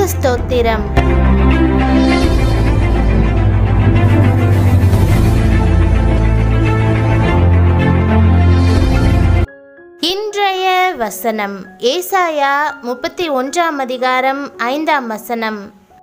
உமக்கு ஸ்தோத்திரம் இன்றைய வசனம் ஏசாயா முப்பத்தி ஒன்றாம் அதிகாரம் ஐந்தாம் வசனம்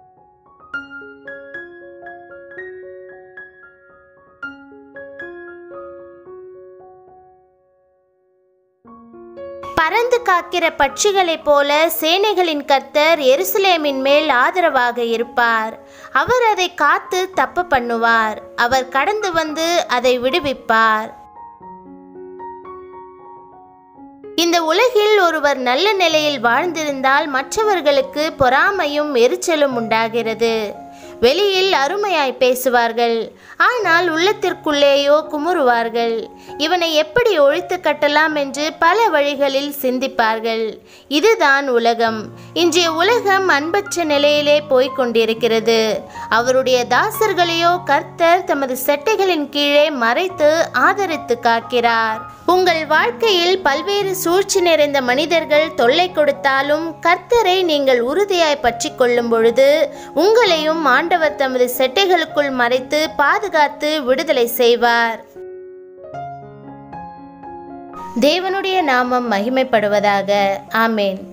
பறந்து காக்கிற பட்சிகளைப் போல சேனைகளின் கர்த்தர் எருசலேமின் மேல் ஆதரவாக இருப்பார் அவர் அதை காத்து தப்ப பண்ணுவார் அவர் கடந்து வந்து அதை விடுவிப்பார் இந்த உலகில் ஒருவர் நல்ல நிலையில் வாழ்ந்திருந்தால் மற்றவர்களுக்கு பொறாமையும் எரிச்சலும் உண்டாகிறது வெளியில் அருமையாய் பேசுவார்கள் ஆனால் உள்ளத்திற்குள்ளேயோ குமுறுவார்கள் இவனை எப்படி ஒழித்து கட்டலாம் என்று பல வழிகளில் சிந்திப்பார்கள் இதுதான் உலகம் இன்றைய உலகம் அன்பற்ற நிலையிலே போய்க் கொண்டிருக்கிறது அவருடைய தாசர்களையோ கர்த்தர் தமது செட்டைகளின் கீழே மறைத்து ஆதரித்து காக்கிறார் உங்கள் வாழ்க்கையில் பல்வேறு சூழ்ச்சி நிறைந்த மனிதர்கள் தொல்லை கொடுத்தாலும் கர்த்தரை நீங்கள் உறுதியாய் பற்றி கொள்ளும் பொழுது உங்களையும் ஆண்டவர் தமது செட்டைகளுக்குள் மறைத்து பாதுகாத்து விடுதலை செய்வார் தேவனுடைய நாமம் மகிமைப்படுவதாக ஆமேன்